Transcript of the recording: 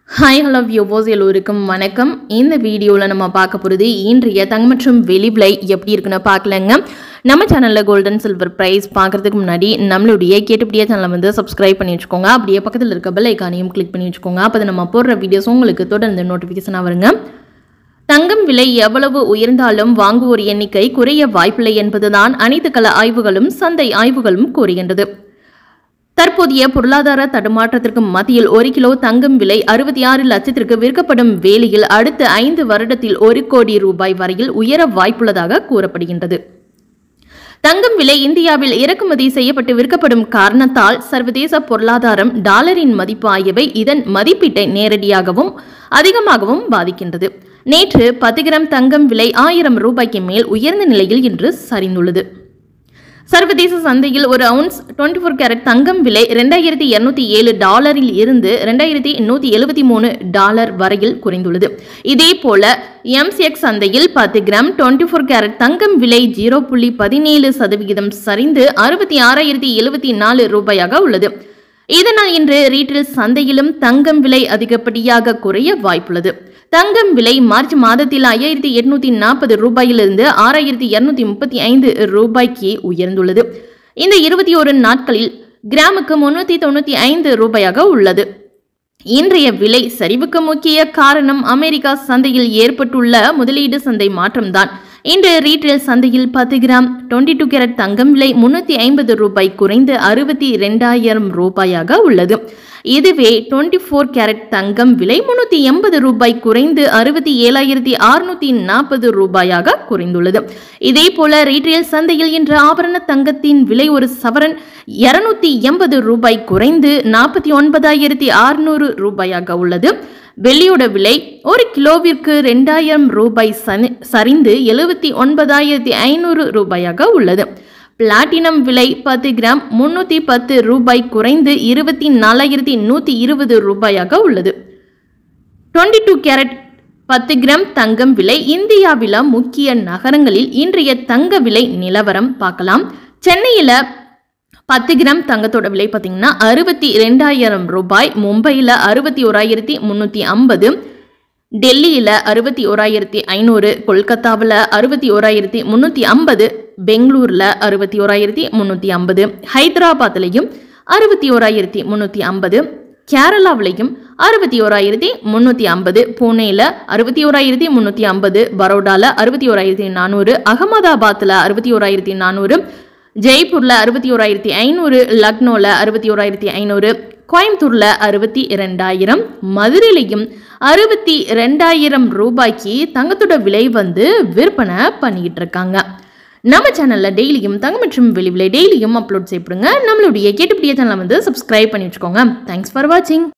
hi hello வியூவோஸ் எல்லோருக்கும் வணக்கம் இந்த வீடியோவில் நம்ம பார்க்க போகிறது இன்றைய தங்க மற்றும் வெளி விலை எப்படி இருக்குன்னு பார்க்கலங்க நம்ம சேனலில் கோல்டன் சில்வர் ப்ரைஸ் பார்க்குறதுக்கு முன்னாடி நம்மளுடைய கேட்டுப்படியே சேனலை வந்து சப்ஸ்கிரைப் பண்ணி வச்சுக்கோங்க அப்படியே பக்கத்தில் இருக்க பெல் ஐக்கானையும் கிளிக் பண்ணி வச்சுக்கோங்க அப்போ நம்ம போடுற வீடியோஸ் உங்களுக்கு தொடர்ந்து நோட்டிஃபிகேஷனாக வருங்க தங்கம் விலை எவ்வளவு உயர்ந்தாலும் வாங்குவோர் எண்ணிக்கை குறைய வாய்ப்பில்லை என்பதுதான் அனைத்து கள ஆய்வுகளும் சந்தை ஆய்வுகளும் கூறுகின்றது தற்போதைய பொருளாதார தடுமாற்றத்திற்கு மத்தியில் ஒரு கிலோ தங்கம் விலை அறுபத்தி ஆறு லட்சத்திற்கு விற்கப்படும் வேளையில் அடுத்த ஐந்து வருடத்தில் ஒரு கோடி ரூபாய் வரையில் உயர வாய்ப்புள்ளதாக கூறப்படுகின்றது தங்கம் விலை இந்தியாவில் இறக்குமதி செய்யப்பட்டு விற்கப்படும் காரணத்தால் சர்வதேச பொருளாதாரம் டாலரின் மதிப்பு ஆகியவை இதன் மதிப்பீட்டை நேரடியாகவும் அதிகமாகவும் பாதிக்கின்றது நேற்று பத்து கிராம் தங்கம் விலை ஆயிரம் ரூபாய்க்கு மேல் உயர்ந்த நிலையில் இன்று சரிந்துள்ளது சர்வதேச சந்தையில் ஒரு அவுன்ஸ் டுவெண்ட்டி ஃபோர் கேரட் தங்கம் விலை ரெண்டாயிரத்தி இருநூத்தி ஏழு டாலரில் இருந்து ரெண்டாயிரத்தி நூற்றி எழுபத்தி மூணு டாலர் வரையில் குறைந்துள்ளது இதே போல எம்சிஎக்ஸ் சந்தையில் பத்து கிராம் டுவெண்ட்டி ஃபோர் கேரட் தங்கம் விலை ஜீரோ புள்ளி பதினேழு சதவிகிதம் சரிந்து அறுபத்தி ஆறாயிரத்தி எழுபத்தி நாலு ரூபாயாக உள்ளது இதனால் இன்று ரீட்டெயில் சந்தையிலும் தங்கம் விலை அதிகப்படியாக குறைய வாய்ப்புள்ளது தங்கம் விலை மார்ச் மாதத்தில் ஐயாயிரத்தி எட்நூத்தி நாற்பது ரூபாயிலிருந்து ஆறாயிரத்தி இருநூத்தி முப்பத்தி ஐந்து ரூபாய்க்கு உயர்ந்துள்ளது இந்த இருபத்தி ஒரு நாட்களில் கிராமுக்கு முன்னூத்தி தொண்ணூத்தி ஐந்து ரூபாயாக உள்ளது இன்றைய விலை சரிவுக்கு முக்கிய காரணம் அமெரிக்கா சந்தையில் ஏற்பட்டுள்ள முதலீடு சந்தை மாற்றம்தான் இன்று ரீட்டெயில் சந்தையில் பத்து கிராம் டுவெண்ட்டி டூ கேரட் தங்கம் விலை முன்னூற்றி ஐம்பது ரூபாய் குறைந்து அறுபத்தி ரெண்டாயிரம் ரூபாயாக உள்ளது இதுவே டுவெண்ட்டி ஃபோர் கேரட் தங்கம் விலை முன்னூற்றி எண்பது ரூபாய் குறைந்து அறுபத்தி ஏழாயிரத்தி அறுநூத்தி நாற்பது ரூபாயாக குறைந்துள்ளது இதே போல ரீட்டெயில் சந்தையில் இன்று ஆபரண தங்கத்தின் விலை ஒரு சவரன் இருநூத்தி எண்பது ரூபாய் குறைந்து நாற்பத்தி ஒன்பதாயிரத்தி அறுநூறு ரூபாயாக உள்ளது வெள்ளியோட விலை ஒரு கிலோவிற்கு ரெண்டாயிரம் ரூபாய் சனி- சரிந்து எழுபத்தி ஒன்பதாயிரத்தி ஐநூறு ரூபாயாக உள்ளது பிளாட்டினம் விலை பத்து கிராம் முன்னூற்றி பத்து ரூபாய் குறைந்து இருபத்தி நாலாயிரத்தி நூற்றி இருபது ரூபாயாக உள்ளது டுவெண்ட்டி டூ கேரட் பத்து கிராம் தங்கம் விலை இந்தியாவில் முக்கிய நகரங்களில் இன்றைய தங்க விலை நிலவரம் பார்க்கலாம் சென்னையில் பத்து கிராம் தங்கத்தோட விலை பார்த்தீங்கன்னா அறுபத்தி ரெண்டாயிரம் ரூபாய் மும்பையில் அறுபத்தி ஓராயிரத்தி முந்நூற்றி ஐம்பது டெல்லியில் அறுபத்தி ஓராயிரத்தி ஐநூறு கொல்கத்தாவில் அறுபத்தி ஓராயிரத்தி முந்நூற்றி ஐம்பது பெங்களூரில் அறுபத்தி ஓராயிரத்தி முந்நூற்றி ஐம்பது ஹைதராபாத்லேயும் அறுபத்தி ஓராயிரத்தி முந்நூற்றி ஐம்பது கேரளாவிலையும் அறுபத்தி ஓராயிரத்தி முந்நூற்றி ஐம்பது பூனேயில் அறுபத்தி ஓராயிரத்தி முந்நூற்றி ஐம்பது பரோடாவில் அறுபத்தி ஓராயிரத்தி நானூறு அகமதாபாத்தில் அறுபத்தி ஓராயிரத்தி நானூறு ஜெய்ப்பூரில் அறுபத்தி ஓராயிரத்தி ஐநூறு லக்னோவில் அறுபத்தி ஓராயிரத்தி ஐநூறு கோயம்புத்தூரில் அறுபத்தி ரெண்டாயிரம் மதுரையிலையும் அறுபத்தி ரெண்டாயிரம் ரூபாய்க்கு தங்கத்தோட விலை வந்து விற்பனை பண்ணிக்கிட்டு இருக்காங்க நம்ம சேனலில் டெய்லியும் தங்கம் மற்றும் வெளி விலை டெய்லியும் அப்லோட் செய்யப்படுங்க நம்மளுடைய கேட்டுப்படிய சேனலை வந்து சப்ஸ்கிரைப் பண்ணி வச்சுக்கோங்க தேங்க்ஸ் ஃபார் வாட்சிங்